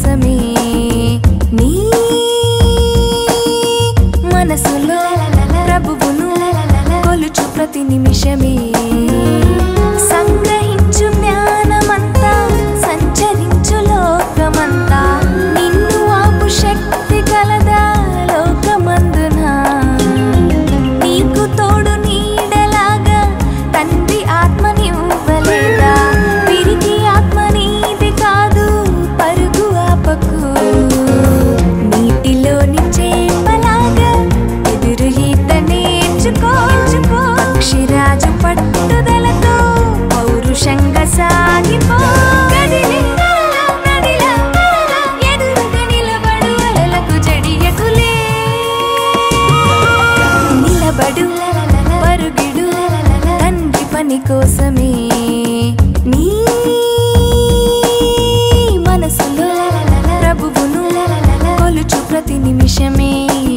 కోసమే నీ మనసులో ప్రభువును కొలుచు ప్రతి నిమిషమే సంగ్రహించు జ్ఞానమంతా సంచరించు లోకమంతా నిన్ను ఆపు శక్తి కలదా లోకమందునా నీకు తోడు నీడలాగా తండ్రి ఆత్మనివ్వలేదా తిరిగి ఆత్మ నీది కాదు పరుగు ఆపకు నీటిలోని చేపలాగా ఎదురు ఈత నేర్చుకో పక్షిరాజు పట్టుదలతో పౌరుషంగా సాగిపో కదిలే నదిలా ఎదురుగా నిలబడు అలలకు జడియకులే నిలబడు పరుగిడు తండ్రి పని కోసమే నీ మనసులో ప్రభువును కొలుచు ప్రతి నిమిషమే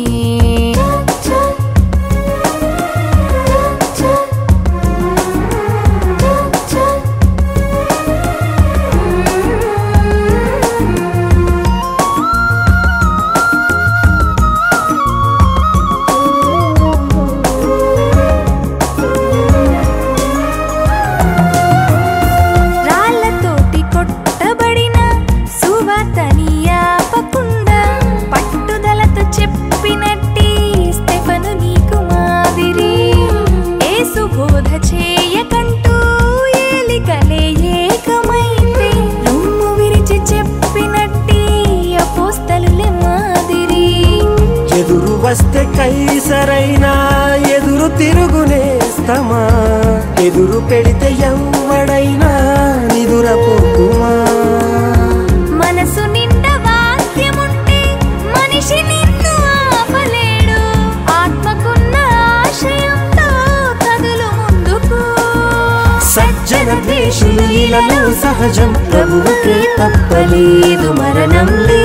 రాళ్ళతోటి కొట్టబడిన సువార్తని ఆపకుండా పట్టుదలతో చెప్పినట్టి స్టెఫను నీకు మాదిరి యేసు బోధ చేయకంటూ ఏలికలే ఏకమైతే రొమ్ము విరిచి చెప్పినట్టి అపోస్తలులే మాదిరి ఎదురు వస్తే కైసరైనా ఎదురు తిరుగునేస్తమా ఎదురు పెడితే ఎవ్వడైనా నిదురపోకుమా మనసు నిండా వాక్యముంటే మనిషి నిన్ను ఆపలేడు ఆత్మకున్న ఆశయంతో కదులు ముందుకు సజ్జన ద్వేషులు ఇలలో సహజం ప్రభువుకే తప్పలేదు మరణం లే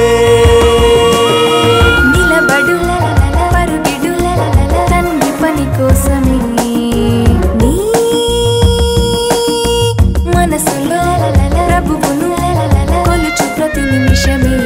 నిలబడు పరుగిడు తండ్రి పని కోసమే నీ మనసులో ప్రభువును కొలుచు ప్రతి నిమిషమే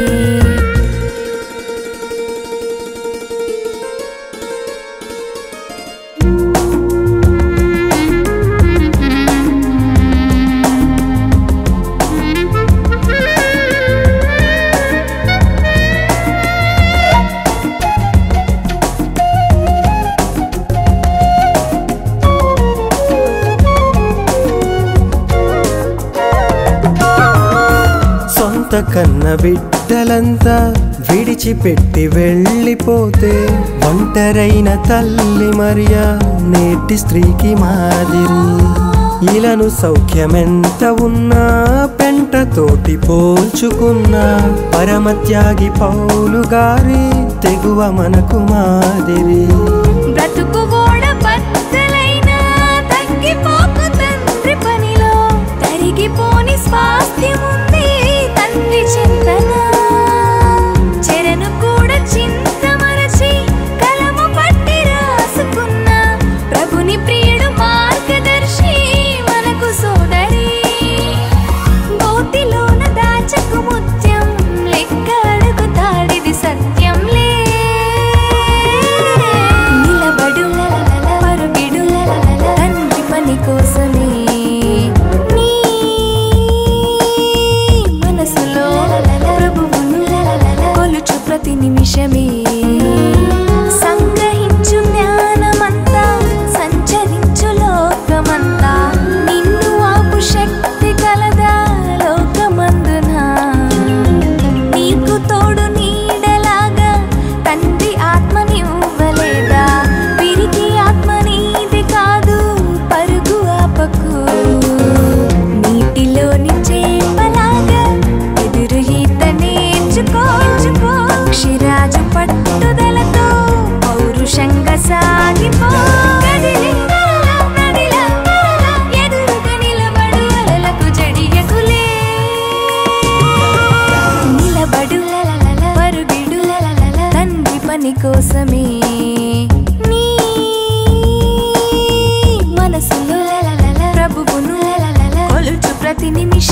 సొంత కన్న బిడ్డలంతా విడిచిపెట్టి వెళ్ళిపోతే ఒంటరైన తల్లి మరియా నేటి స్త్రీకి మాదిరి ఇలను సౌఖ్యమెంత ఉన్నా పెంటతోటి పోల్చుకున్నా పరమత్యాగి పౌలు గారి తెగువ మనకు మాదిరి బ్రతుకు ఓడ బద్దలైనా తగ్గిపోకు తండ్రి పనిలో తరిగిపోని స్వాస్థ్యముంది తండ్రి చింతన చెరను కూడా చింత మరచి కలము పట్టి రాసుకున్న ప్రభుని ప్రియుడు మార్గదర్శి మనకు సోదరి గోతిలోన దాచకు ముత్యం లెక్క అడుగుతాడిది సత్యంలే నిలబడు పరుగిడు తండ్రి పని కోసమే నీ మనసులో ప్రభువును కొలుచు ప్రతి నిమిషమే సంగ్రహించు జ్ఞానమంతా సంచరించు లోకమంతా నిన్ను ఆపు శక్తి కలదా లోకమందునా నీకు తోడు నీడలాగా తండ్రి ఆత్మనివ్వలేదా విరిగి ఆత్మ నీది కాదు పరుగు ఆపకు నీటిలోని చేపలాగా ఎదురు ఈత నేర్చుకో పక్షిరాజు పట్టుదలతో పౌరుషంగా సాగిపో కదిలే నదిలా ఎదురుగా నిలబడు అలలకు జడియకులే నిలబడు పరుగిడు తండ్రి పని కోసమే నీ మనసులో ప్రభువును కొలుచు ప్రతి నిమిషం